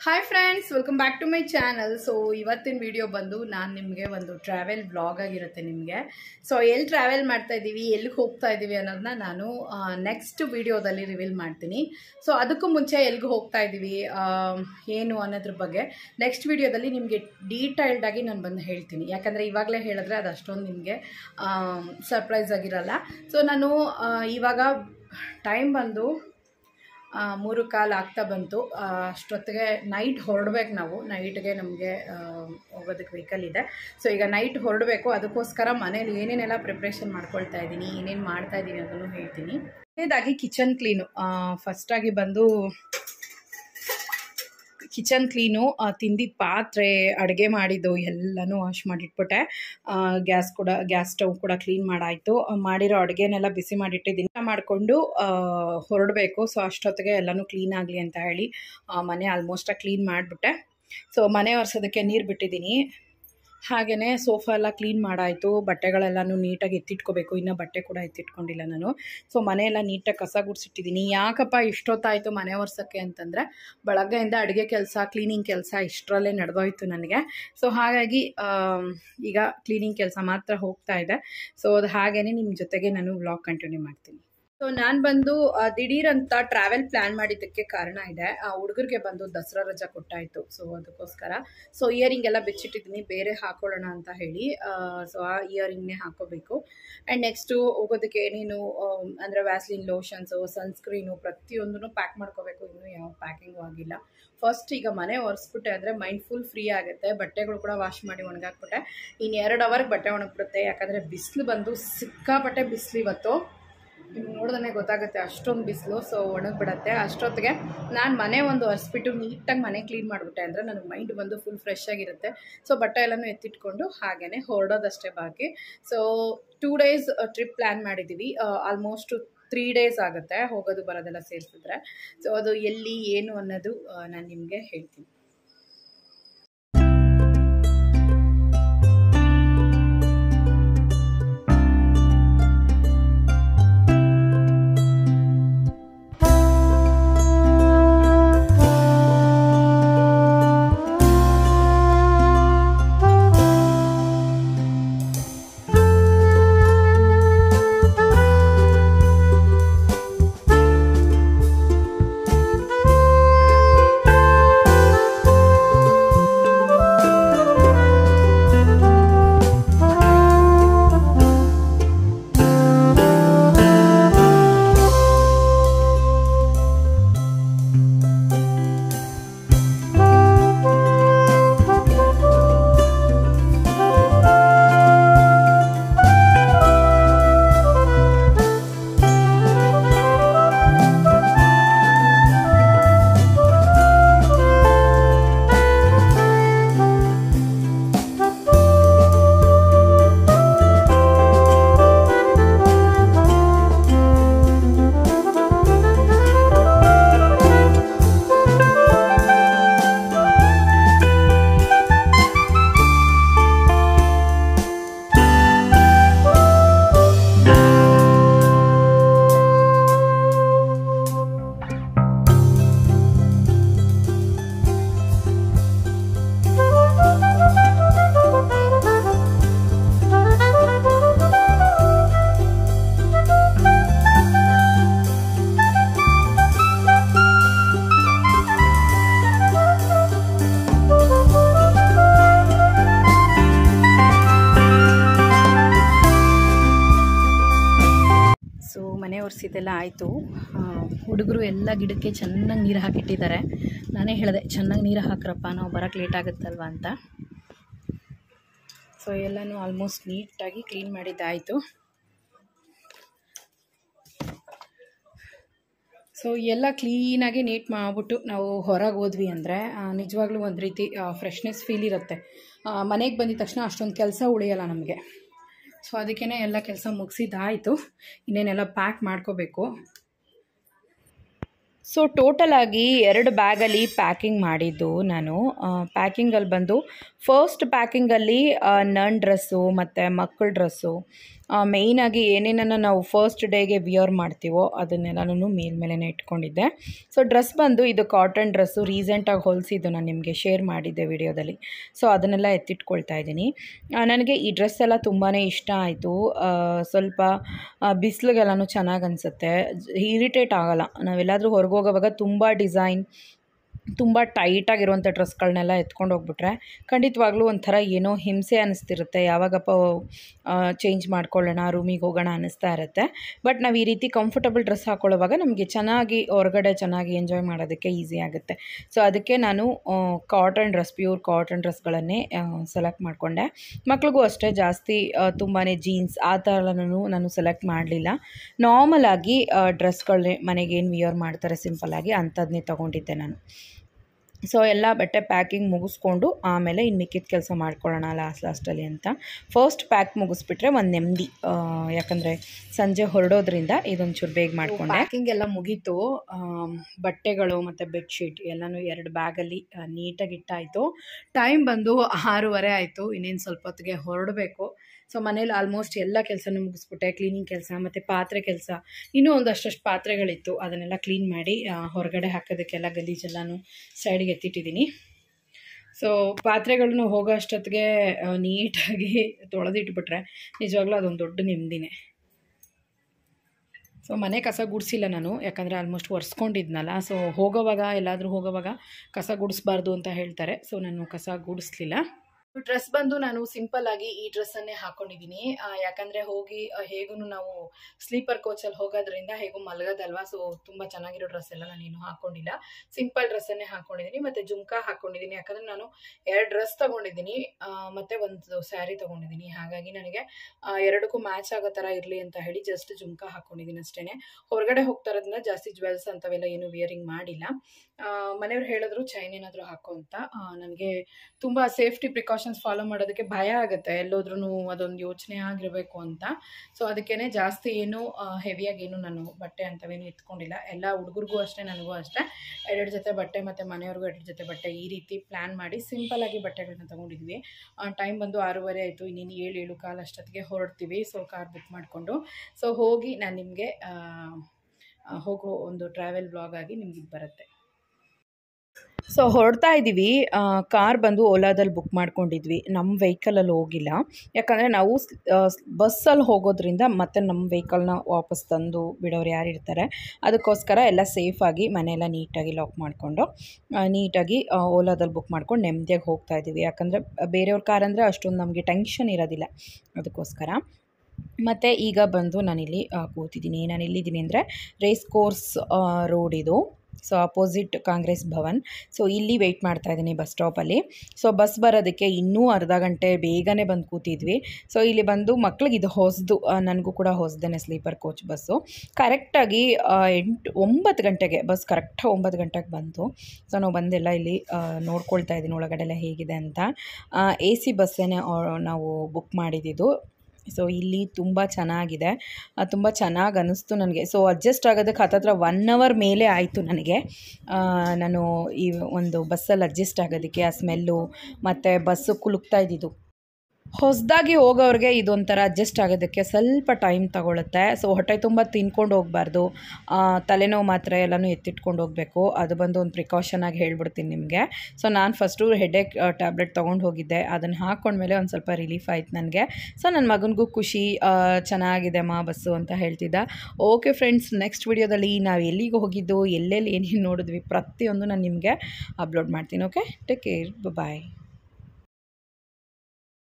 hi friends welcome back to my channel so ಇವತ್ತಿನ video ಬಂದು ನಾನು ನಿಮಗೆ ಒಂದು ಟ್ರಾವೆಲ್ ಬ್ಲಾಗ್ ಆಗಿರುತ್ತೆ ನಿಮಗೆ ಸೊ ಎಲ್ಲಿ ಟ್ರಾವೆಲ್ ಮಾಡ್ತಾ ಇದ್ದೀವಿ ಎಲ್ಲಿಗೆ ಹೋಗ್ತಾ ಇದ್ದೀವಿ ಅನ್ನೋದನ್ನ ನಾನು ನೆಕ್ಸ್ಟ್ ವಿಡಿಯೋದಲ್ಲಿ ರಿವೀಲ್ ಮಾಡ್ತೀನಿ ಸೊ ಅದಕ್ಕೂ ಮುಂಚೆ ಎಲ್ಲಿಗೆ ಹೋಗ್ತಾ ಇದ್ದೀವಿ ಆ, ಏನು ಅನ್ನೋದ್ರ ಬಗ್ಗೆ ನೆಕ್ಸ್ಟ್ ವಿಡಿಯೋದಲ್ಲಿ ನಿಮಗೆ ಡೀಟೈಲ್ಡಾಗಿ ನಾನು ಬಂದು ಹೇಳ್ತೀನಿ ಯಾಕಂದರೆ ಇವಾಗಲೇ ಹೇಳಿದ್ರೆ ಅದು ಅಷ್ಟೊಂದು ನಿಮಗೆ ಸರ್ಪ್ರೈಸ್ ಆಗಿರಲ್ಲ ಸೊ ನಾನು ಆ, ಇವಾಗ ಟೈಮ್ ಬಂದು ಆ, ಮೂರು ಕಾಲು ಆಗ್ತಾ ಬಂತು ಆ, ಅಷ್ಟೊತ್ತಿಗೆ ನೈಟ್ ಹೊರಡ್ಬೇಕು ನಾವು ನೈಟ್ಗೆ ನಮಗೆ ಹೋಗೋದಕ್ಕೆ ವೆಹಿಕಲ್ ಇದೆ ಸೊ ಈಗ ನೈಟ್ ಹೊರಡಬೇಕು ಅದಕ್ಕೋಸ್ಕರ ಮನೇಲಿ ಏನೇನೆಲ್ಲ ಪ್ರಿಪ್ರೇಷನ್ ಮಾಡ್ಕೊಳ್ತಾ ಇದ್ದೀನಿ ಏನೇನು ಮಾಡ್ತಾ ಇದ್ದೀನಿ ಅದನ್ನು ಹೇಳ್ತೀನಿ ಇದಾಗಿ ಕಿಚನ್ ಕ್ಲೀನು ಫಸ್ಟಾಗಿ ಬಂದು ಕಿಚನ್ ಕ್ಲೀನು ತಿಂದಿದ್ದ ಪಾತ್ರೆ ಅಡುಗೆ ಮಾಡಿದ್ದು ಎಲ್ಲನೂ ವಾಶ್ ಮಾಡಿಟ್ಬಿಟ್ಟೆ ಗ್ಯಾಸ್ ಕೂಡ ಗ್ಯಾಸ್ ಸ್ಟವ್ ಕೂಡ ಕ್ಲೀನ್ ಮಾಡಾಯಿತು ಮಾಡಿರೋ ಅಡುಗೆನೆಲ್ಲ ಬಿಸಿ ಮಾಡಿಟ್ಟಿದ್ದೀನಿ ಊಟ ಮಾಡಿಕೊಂಡು ಹೊರಡಬೇಕು ಸೊ ಅಷ್ಟೊತ್ತಿಗೆ ಎಲ್ಲನೂ ಕ್ಲೀನ್ ಆಗಲಿ ಅಂತ ಹೇಳಿ ಆ, ಮನೆ ಆಲ್ಮೋಸ್ಟಾಗಿ ಕ್ಲೀನ್ ಮಾಡಿಬಿಟ್ಟೆ ಸೊ ಮನೆ ಒರೆಸೋದಕ್ಕೆ ನೀರು ಬಿಟ್ಟಿದ್ದೀನಿ ಹಾಗೆಯೇ ಸೋಫಾ ಎಲ್ಲ ಕ್ಲೀನ್ ಮಾಡಾಯಿತು ಬಟ್ಟೆಗಳೆಲ್ಲನೂ ನೀಟಾಗಿ ಎತ್ತಿಟ್ಕೋಬೇಕು ಇನ್ನು ಬಟ್ಟೆ ಕೂಡ ಎತ್ತಿಟ್ಕೊಂಡಿಲ್ಲ ನಾನು ಸೊ ಮನೆಯೆಲ್ಲ ನೀಟಾಗಿ ಕಸ ಗುಡಿಸಿಟ್ಟಿದ್ದೀನಿ ಯಾಕಪ್ಪ ಇಷ್ಟೊತ್ತಾಯಿತು ಮನೆ ಒರ್ಸೋಕ್ಕೆ ಅಂತಂದರೆ ಬೆಳಗ್ಗೆಯಿಂದ ಅಡುಗೆ ಕೆಲಸ ಕ್ಲೀನಿಂಗ್ ಕೆಲಸ ಇಷ್ಟರಲ್ಲೇ ನಡೆದೋಯ್ತು ನನಗೆ ಸೊ ಹಾಗಾಗಿ ಆಮ್, ಈಗ ಕ್ಲೀನಿಂಗ್ ಕೆಲಸ ಮಾತ್ರ ಹೋಗ್ತಾ ಇದೆ ಸೊ ಅದು ಹಾಗೇ ನಿಮ್ಮ ಜೊತೆಗೆ ನಾನು ವ್ಲಾಗ್ ಕಂಟಿನ್ಯೂ ಮಾಡ್ತೀನಿ ಸೊ ನಾನು ಬಂದು ಆ, ದಿಢೀರ್ ಅಂತ ಟ್ರಾವೆಲ್ ಪ್ಲ್ಯಾನ್ ಮಾಡಿದ್ದಕ್ಕೆ ಕಾರಣ ಇದೆ ಆ ಹುಡುಗರಿಗೆ ಬಂದು ದಸರಾ ರಜಾ ಕೊಟ್ಟಾಯಿತು ಸೊ ಅದಕ್ಕೋಸ್ಕರ ಸೊ ಇಯರಿಂಗ್ ಎಲ್ಲ ಬಿಚ್ಚಿಟ್ಟಿದ್ದೀನಿ ಬೇರೆ ಹಾಕೊಳ್ಳೋಣ ಅಂತ ಹೇಳಿ ಸೊ ಆ ಇಯರಿಂಗ್ನೇ ಹಾಕೋಬೇಕು ಆ್ಯಂಡ್ ನೆಕ್ಸ್ಟು ಹೋಗೋದಕ್ಕೆ ಏನೇನು ಅಂದರೆ ವ್ಯಾಸ್ಲಿನ್ ಲೋಷನ್ಸು ಸನ್ಸ್ಕ್ರೀನು ಪ್ರತಿಯೊಂದನ್ನು ಪ್ಯಾಕ್ ಮಾಡ್ಕೋಬೇಕು ಇನ್ನೂ ಯಾವ ಪ್ಯಾಕಿಂಗು ಆಗಿಲ್ಲ ಫಸ್ಟ್ ಈಗ ಮನೆ ಒರೆಸ್ಬಿಟ್ಟೆ ಅಂದರೆ ಮೈಂಡ್ ಫುಲ್ ಫ್ರೀ ಆಗುತ್ತೆ ಬಟ್ಟೆಗಳು ಕೂಡ ವಾಶ್ ಮಾಡಿ ಒಣಗಾಕ್ಬಿಟ್ಟೆ ಇನ್ನು ಎರಡು ಅವರ್ಗೆ ಬಟ್ಟೆ ಒಣಗ್ಬಿಡುತ್ತೆ ಯಾಕಂದರೆ ಬಿಸಿಲು ಬಂದು ಸಿಕ್ಕಾಪಟ್ಟೆ ಬಿಸಿಲು ಇವತ್ತು ನಿಮ್ಗೆ ನೋಡಿದ್ರೆ ಗೊತ್ತಾಗುತ್ತೆ ಅಷ್ಟೊಂದು ಬಿಸಿಲು ಸೊ ಒಣಗಿಬಿಡತ್ತೆ ಅಷ್ಟೊತ್ತಿಗೆ ನಾನು ಮನೆ ಒಂದು ಒರೆಸ್ಬಿಟ್ಟು ನೀಟಾಗಿ ಮನೆ ಕ್ಲೀನ್ ಮಾಡಿಬಿಟ್ಟೆ ಅಂದರೆ ನನಗೆ ಮೈಂಡ್ ಬಂದು ಫುಲ್ ಫ್ರೆಶ್ ಆಗಿರುತ್ತೆ ಸೊ ಬಟ್ಟೆ ಎಲ್ಲನೂ ಎತ್ತಿಟ್ಕೊಂಡು ಹಾಗೆಯೇ ಹೊರಡೋದಷ್ಟೇ ಬಾಕಿ so two days trip plan ಮಾಡಿದ್ದೀವಿ ಆಲ್ಮೋಸ್ಟ್ ತ್ರೀ ಡೇಸ್ ಆಗುತ್ತೆ ಹೋಗೋದು ಬರೋದೆಲ್ಲ ಸೇರಿಸಿದ್ರೆ ಸೊ ಅದು ಎಲ್ಲಿ ಏನು ಅನ್ನೋದು ನಾನು ನಿಮಗೆ ಹೇಳ್ತೀನಿ ಸೊ ಮನೆ ಒರೆಸಿದ್ದೆಲ್ಲ ಆಯಿತು ಹುಡುಗರು ಎಲ್ಲ ಗಿಡಕ್ಕೆ ಚೆನ್ನಾಗಿ ನೀರು ಹಾಕಿಟ್ಟಿದ್ದಾರೆ ನಾನೇ ಹೇಳಿದೆ ಚೆನ್ನಾಗಿ ನೀರು ಹಾಕ್ರಪ್ಪ ನಾವು ಬರೋಕ್ಕೆ ಲೇಟ್ ಆಗುತ್ತಲ್ವ ಅಂತ ಸೊ ಎಲ್ಲನೂ ಆಲ್ಮೋಸ್ಟ್ ನೀಟಾಗಿ ಕ್ಲೀನ್ ಮಾಡಿದ್ದಾಯಿತು ಸೊ ಎಲ್ಲ ಕ್ಲೀನಾಗಿ ನೀಟ್ ಮಾಡಿಬಿಟ್ಟು ನಾವು ಹೊರಗೆ ಹೋದ್ವಿ ಅಂದರೆ ನಿಜವಾಗ್ಲೂ ಒಂದು ರೀತಿ ಫ್ರೆಶ್ನೆಸ್ ಫೀಲ್ ಇರುತ್ತೆ ಮನೆಗೆ ಬಂದಿದ ತಕ್ಷಣ ಅಷ್ಟೊಂದು ಕೆಲಸ ಉಳಿಯಲ್ಲ ನಮಗೆ ಸೊ ಅದಕ್ಕೇ ಎಲ್ಲ ಕೆಲಸ ಮುಗಿಸಿದ್ದಾಯಿತು ಇನ್ನೇನೆಲ್ಲ ಪ್ಯಾಕ್ ಮಾಡ್ಕೋಬೇಕು ಸೊ ಟೋಟಲಾಗಿ ಎರಡು ಬ್ಯಾಗಲ್ಲಿ ಪ್ಯಾಕಿಂಗ್ ಮಾಡಿದ್ದು ನಾನು ಪ್ಯಾಕಿಂಗಲ್ಲಿ ಬಂದು ಫಸ್ಟ್ ಪ್ಯಾಕಿಂಗಲ್ಲಿ ನನ್ ಡ್ರೆಸ್ಸು ಮತ್ತು ಮಕ್ಕಳ ಡ್ರೆಸ್ಸು ಮೇಯ್ನಾಗಿ ಏನೇನನ್ನು ನಾವು ಫಸ್ಟ್ ಡೇಗೆ ವಿಯರ್ ಮಾಡ್ತೀವೋ ಅದನ್ನೆಲ್ಲನೂ ಮೇಲ್ಮೇಲೆ ಇಟ್ಕೊಂಡಿದ್ದೆ ಸೊ ಡ್ರೆಸ್ ಬಂದು ಇದು ಕಾಟನ್ ಡ್ರೆಸ್ಸು ರೀಸೆಂಟಾಗಿ ಹೊಲಿಸಿದ್ದು ನಾನು ನಿಮಗೆ ಶೇರ್ ಮಾಡಿದ್ದೆ ವಿಡಿಯೋದಲ್ಲಿ ಸೊ ಅದನ್ನೆಲ್ಲ ಎತ್ತಿಟ್ಕೊಳ್ತಾ ಇದ್ದೀನಿ ಆ, ನನಗೆ ಈ ಡ್ರೆಸ್ ಎಲ್ಲ ತುಂಬಾ ಇಷ್ಟ ಆಯಿತು ಸ್ವಲ್ಪ ಬಿಸಿಲಿಗೆಲ್ಲನೂ ಚೆನ್ನಾಗಿ ಅನಿಸುತ್ತೆ ಇರಿಟೇಟ್ ಆಗಲ್ಲ ನಾವೆಲ್ಲಾದರೂ ಹೊರಗೆ ಹೋಗೋವಾಗ ತುಂಬ ಡಿಸೈನ್ ತುಂಬ ಟೈಟಾಗಿರುವಂಥ ಡ್ರೆಸ್ಗಳನ್ನೆಲ್ಲ ಎತ್ಕೊಂಡು ಹೋಗ್ಬಿಟ್ರೆ ಖಂಡಿತವಾಗ್ಲೂ ಒಂಥರ ಏನೋ ಹಿಂಸೆ ಅನ್ನಿಸ್ತಿರುತ್ತೆ ಯಾವಾಗಪ್ಪ ಚೇಂಜ್ ಮಾಡ್ಕೊಳ್ಳೋಣ ರೂಮಿಗೆ ಹೋಗೋಣ ಅನ್ನಿಸ್ತಾ ಇರುತ್ತೆ ಬಟ್ ನಾವು ಈ ರೀತಿ ಕಂಫರ್ಟಬಲ್ ಡ್ರೆಸ್ ಹಾಕೊಳ್ಳುವಾಗ ನಮಗೆ ಚೆನ್ನಾಗಿ ಹೊರಗಡೆ ಚೆನ್ನಾಗಿ ಎಂಜಾಯ್ ಮಾಡೋದಕ್ಕೆ ಈಸಿ ಆಗುತ್ತೆ ಸೊ ಅದಕ್ಕೆ ನಾನು ಕಾಟನ್ ಡ್ರೆಸ್ ಪ್ಯೂರ್ ಕಾಟನ್ ಡ್ರೆಸ್ಗಳನ್ನೇ ಸೆಲೆಕ್ಟ್ ಮಾಡಿಕೊಂಡೆ ಮಕ್ಳಿಗೂ ಅಷ್ಟೇ ಜಾಸ್ತಿ ತುಂಬಾ ಜೀನ್ಸ್ ಆ ಥರನೂ ನಾನು ಸೆಲೆಕ್ಟ್ ಮಾಡಲಿಲ್ಲ ನಾರ್ಮಲ್ ಆಗಿ ಡ್ರೆಸ್ಗಳನ್ನೇ ಮನೆಗೆ ಏನು ವಿಯರ್ ಮಾಡ್ತಾರೆ ಸಿಂಪಲ್ಲಾಗಿ ಅಂಥದ್ದನ್ನೇ ತೊಗೊಂಡಿದ್ದೆ ನಾನು ಸೊ ಎಲ್ಲ ಬಟ್ಟೆ ಪ್ಯಾಕಿಂಗ್ ಮುಗಿಸ್ಕೊಂಡು ಆಮೇಲೆ ಇನ್ನು ಮಿಕ್ಕಿದ ಕೆಲಸ ಮಾಡ್ಕೊಳ್ಳೋಣ ಲಾಸ್ಟ್ ಲಾಸ್ಟಲ್ಲಿ ಅಂತ ಫಸ್ಟ್ ಪ್ಯಾಕ್ ಮುಗಿಸ್ಬಿಟ್ರೆ ಒಂದು ನೆಮ್ಮದಿ ಯಾಕಂದರೆ ಸಂಜೆ ಹೊರಡೋದ್ರಿಂದ ಇದೊಂಚೂರು ಬೇಗ ಮಾಡಿಕೊಂಡೆ ಪ್ಯಾಕಿಂಗ್ ಎಲ್ಲ ಮುಗೀತು ಆಮ್, ಬಟ್ಟೆಗಳು ಮತ್ತು ಬೆಡ್ಶೀಟ್ ಎಲ್ಲನೂ ಎರಡು ಬ್ಯಾಗಲ್ಲಿ ನೀಟಾಗಿ ಇಟ್ಟಾಯಿತು ಟೈಮ್ ಬಂದು ಆರೂವರೆ ಆಯಿತು ಇನ್ನೇನು ಸ್ವಲ್ಪ ಹೊತ್ತಿಗೆ ಹೊರಡಬೇಕು ಸೊ ಮನೇಲಿ ಆಲ್ಮೋಸ್ಟ್ ಎಲ್ಲ ಕೆಲಸನೂ ಮುಗಿಸ್ಬಿಟ್ಟೆ ಕ್ಲೀನಿಂಗ್ ಕೆಲಸ ಮತ್ತು ಪಾತ್ರೆ ಕೆಲಸ ಇನ್ನೂ ಒಂದಷ್ಟು ಪಾತ್ರೆಗಳಿತ್ತು ಅದನ್ನೆಲ್ಲ ಕ್ಲೀನ್ ಮಾಡಿ ಆ, ಹೊರಗಡೆ ಹಾಕೋದಕ್ಕೆಲ್ಲ ಗಲೀಜೆಲ್ಲನೂ ಸೈಡಿಗೆ ಎತ್ತಿಟ್ಟಿದ್ದೀನಿ ಸೊ ಪಾತ್ರೆಗಳನ್ನು ಹೋಗೋ ಅಷ್ಟೊತ್ತಿಗೆ ಆ, ನೀಟಾಗಿ ತೊಳೆದಿಟ್ಬಿಟ್ರೆ ನಿಜವಾಗ್ಲೂ ಅದೊಂದು ದೊಡ್ಡ ನೆಮ್ಮದಿನೇ ಸೊ ಮನೆ ಕಸ ಗುಡಿಸಿಲ್ಲ ನಾನು ಯಾಕಂದರೆ ಆಲ್ಮೋಸ್ಟ್ ಒರೆಸ್ಕೊಂಡಿದ್ನಲ್ಲ ಸೊ ಹೋಗೋವಾಗ ಎಲ್ಲಾದರೂ ಹೋಗೋವಾಗ ಕಸ ಗುಡಿಸ್ಬಾರ್ದು ಅಂತ ಹೇಳ್ತಾರೆ ಸೊ ನಾನು ಕಸ ಗುಡಿಸ್ಲಿಲ್ಲ ಡ್ರೆಸ್ ಬಂದು ನಾನು ಸಿಂಪಲ್ ಆಗಿ ಈ ಡ್ರೆಸ್ಸನ್ನೇ ಹಾಕೊಂಡಿದ್ದೀನಿ ಯಾಕಂದರೆ ಹೋಗಿ ಹೇಗೂ ನಾವು ಸ್ಲೀಪರ್ ಕೋಚಲ್ಲಿ ಹೋಗೋದ್ರಿಂದ ಹೇಗೂ ಮಲಗೋದಲ್ವಾ ಸೊ ತುಂಬ ಚೆನ್ನಾಗಿರೋ ಡ್ರೆಸ್ ಎಲ್ಲ ನಾನು ಇನ್ನೂ ಹಾಕೊಂಡಿಲ್ಲ ಸಿಂಪಲ್ ಡ್ರೆಸ್ಸನ್ನೇ ಹಾಕೊಂಡಿದ್ದೀನಿ ಮತ್ತು ಜುಮ್ಕಾ ಹಾಕೊಂಡಿದ್ದೀನಿ ಯಾಕಂದರೆ ನಾನು ಎರಡು ಡ್ರೆಸ್ ತೊಗೊಂಡಿದ್ದೀನಿ ಮತ್ತು ಒಂದು ಸ್ಯಾರಿ ತೊಗೊಂಡಿದ್ದೀನಿ ಹಾಗಾಗಿ ನನಗೆ ಆ, ಎರಡಕ್ಕೂ ಮ್ಯಾಚ್ ಆಗೋ ಥರ ಇರಲಿ ಅಂತ ಹೇಳಿ ಜಸ್ಟ್ ಜುಮ್ಕಾ ಹಾಕೊಂಡಿದ್ದೀನಿ ಅಷ್ಟೇ ಹೊರಗಡೆ ಹೋಗ್ತಾ ಇರೋದ್ರಿಂದ ಜಾಸ್ತಿ ಜ್ವೆಲ್ಸ್ ಅಂತವೆಲ್ಲ ಏನು ವಿಯರಿಂಗ್ ಮಾಡಿಲ್ಲ ಆ, ಮನೆಯವ್ರು ಹೇಳಿದ್ರು ಚೈನ್ ಏನಾದರೂ ಹಾಕೋ ಅಂತ ನನಗೆ ತುಂಬ ಸೇಫ್ಟಿ ಪ್ರಿಕಾಷನ್ಸ್ ಫಾಲೋ ಮಾಡೋದಕ್ಕೆ ಭಯ ಆಗುತ್ತೆ ಎಲ್ಲೋದ್ರೂ ಅದೊಂದು ಯೋಚನೆ ಆಗಿರಬೇಕು ಅಂತ ಸೊ ಅದಕ್ಕೇ ಜಾಸ್ತಿ ಏನು ಹೆವಿಯಾಗಿ ಏನು ನಾನು ಬಟ್ಟೆ ಅಂತವೇನು ಎತ್ಕೊಂಡಿಲ್ಲ ಎಲ್ಲ ಹುಡುಗರಿಗೂ ಅಷ್ಟೇ ನನಗೂ ಅಷ್ಟೇ ಎರಡೆರಡು ಜೊತೆ ಬಟ್ಟೆ ಮತ್ತು ಮನೆಯವ್ರಿಗೂ ಎರಡು ಜೊತೆ ಬಟ್ಟೆ ಈ ರೀತಿ ಪ್ಲ್ಯಾನ್ ಮಾಡಿ ಸಿಂಪಲ್ಲಾಗಿ ಬಟ್ಟೆಗಳನ್ನ ತೊಗೊಂಡಿದ್ವಿ ಟೈಮ್ ಬಂದು ಆರೂವರೆ ಆಯಿತು ಇನ್ನೇನು ಏಳು ಏಳು ಕಾಲು ಅಷ್ಟೊತ್ತಿಗೆ ಹೊರಡ್ತೀವಿ ಸೊ ಕಾರ್ ಬುಕ್ ಮಾಡಿಕೊಂಡು ಸೊ ಹೋಗಿ ನಾನು ನಿಮಗೆ ಹೋಗೋ ಒಂದು ಟ್ರಾವೆಲ್ ಬ್ಲಾಗ್ ಆಗಿ ನಿಮ್ಗೆ ಇದು ಬರುತ್ತೆ ಸೊ ಹೊರಡ್ತಾ ಇದ್ದೀವಿ ಕಾರ್ ಬಂದು ಓಲಾದಲ್ಲಿ ಬುಕ್ ಮಾಡ್ಕೊಂಡಿದ್ವಿ ನಮ್ಮ ವೆಹಿಕಲಲ್ಲಿ ಹೋಗಿಲ್ಲ ಯಾಕಂದರೆ ನಾವು ಬಸ್ಸಲ್ಲಿ ಹೋಗೋದ್ರಿಂದ ಮತ್ತೆ ನಮ್ಮ ವೆಹಿಕಲ್ನ ವಾಪಸ್ ತಂದು ಬಿಡೋರು ಯಾರು ಇರ್ತಾರೆ ಅದಕ್ಕೋಸ್ಕರ ಎಲ್ಲ ಸೇಫಾಗಿ ಮನೆಯೆಲ್ಲ ನೀಟಾಗಿ ಲಾಕ್ ಮಾಡಿಕೊಂಡು ನೀಟಾಗಿ ಓಲಾದಲ್ಲಿ ಬುಕ್ ಮಾಡ್ಕೊಂಡು ನೆಮ್ಮದಿಯಾಗಿ ಹೋಗ್ತಾ ಇದ್ದೀವಿ ಯಾಕಂದರೆ ಬೇರೆಯವ್ರ ಕಾರ್ ಅಂದರೆ ಅಷ್ಟೊಂದು ನಮಗೆ ಟೆನ್ಷನ್ ಇರೋದಿಲ್ಲ ಅದಕ್ಕೋಸ್ಕರ ಮತ್ತು ಈಗ ಬಂದು ನಾನಿಲ್ಲಿ ಆ, ಕೂತಿದ್ದೀನಿ ನಾನು ಎಲ್ಲಿದ್ದೀನಿ ಅಂದರೆ ರೇಸ್ ಕೋರ್ಸ್ ರೋಡ್ ಇದು so opposite Congress Bhavan so ಇಲ್ಲಿ ವೆಯ್ಟ್ ಮಾಡ್ತಾ ಇದ್ದೀನಿ ಬಸ್ ಸ್ಟಾಪಲ್ಲಿ ಸೊ ಬಸ್ ಬರೋದಕ್ಕೆ ಇನ್ನೂ ಅರ್ಧ ಗಂಟೆ ಬೇಗನೆ ಬಂದು ಕೂತಿದ್ವಿ ಸೊ ಇಲ್ಲಿ ಬಂದು ಮಕ್ಳಿಗೆ ಇದು ಹೊಸದು ನನಗೂ ಕೂಡ ಹೊಸದೇನೆ ಸ್ಲೀಪರ್ ಕೋಚ್ ಬಸ್ಸು ಕರೆಕ್ಟಾಗಿ ಎಂಟು ಒಂಬತ್ತು ಗಂಟೆಗೆ ಬಸ್ ಕರೆಕ್ಟಾಗಿ ಒಂಬತ್ತು ಗಂಟೆಗೆ ಬಂತು ಸೊ ನಾವು ಬಂದೆಲ್ಲ ಇಲ್ಲಿ ಆ, ನೋಡ್ಕೊಳ್ತಾ ಇದ್ದೀನಿ ಒಳಗಡೆ ಎಲ್ಲ ಹೇಗಿದೆ ಅಂತ ಎ ಸಿ ಬಸ್ಸೇನೆ ನಾವು ಬುಕ್ ಮಾಡಿದ್ದು ಸೊ ಇಲ್ಲಿ ತುಂಬ ಚೆನ್ನಾಗಿದೆ ತುಂಬ ಚೆನ್ನಾಗಿ ಅನ್ನಿಸ್ತು ನನಗೆ ಸೊ ಅಡ್ಜಸ್ಟ್ ಆಗೋದಕ್ಕೆ ಹತ್ತತ್ರ ಒನ್ ಅವರ್ ಮೇಲೆ ಆಯಿತು ನನಗೆ ಆ, ನಾನು ಈ ಒಂದು ಬಸ್ಸಲ್ಲಿ ಅಡ್ಜಸ್ಟ್ ಆಗೋದಕ್ಕೆ ಆ ಸ್ಮೆಲ್ಲು ಮತ್ತು ಬಸ್ಸು ಕುಲುಕ್ತಾ ಇದ್ದಿದ್ದು ಹೊಸದಾಗಿ ಹೋಗೋರಿಗೆ ಇದೊಂಥರ ಅಡ್ಜಸ್ಟ್ ಆಗೋದಕ್ಕೆ ಸ್ವಲ್ಪ ಟೈಮ್ ತಗೊಳುತ್ತೆ ಸೊ ಹೊಟ್ಟೆ ತುಂಬ ತಿನ್ಕೊಂಡು ಹೋಗಬಾರ್ದು ತಲೆನೋವು ಮಾತ್ರೆ ಎಲ್ಲನೂ ಎತ್ತಿಟ್ಕೊಂಡು ಹೋಗಬೇಕು ಅದು ಬಂದು ಒಂದು ಪ್ರಿಕಾಷನ್ ಆಗಿ ಹೇಳ್ಬಿಡ್ತೀನಿ ನಿಮಗೆ ಸೊ ನಾನು ಫಸ್ಟು ಹೆಡೇಕ್ ಟ್ಯಾಬ್ಲೆಟ್ ತೊಗೊಂಡು ಹೋಗಿದ್ದೆ ಅದನ್ನು ಹಾಕ್ಕೊಂಡ್ಮೇಲೆ ಒಂದು ಸ್ವಲ್ಪ ರಿಲೀಫ್ ಆಯ್ತು ನನಗೆ ಸೊ ನನ್ನ ಮಗನಿಗೂ ಖುಷಿ ಆ, ಚೆನ್ನಾಗಿದೆ ಮಾ ಬಸ್ಸು ಅಂತ ಹೇಳ್ತಿದ್ದ ಓಕೆ ಫ್ರೆಂಡ್ಸ್ ನೆಕ್ಸ್ಟ್ ವಿಡಿಯೋದಲ್ಲಿ ನಾವು ಎಲ್ಲಿಗೆ ಹೋಗಿದ್ದು ಎಲ್ಲೆಲ್ಲಿ ಏನೇನು ನೋಡಿದ್ವಿ ಪ್ರತಿಯೊಂದು ನಾನು ನಿಮಗೆ ಅಪ್ಲೋಡ್ ಮಾಡ್ತೀನಿ ಓಕೆ ಟೇಕ್ ಕೇರ್ ಬಾಯ್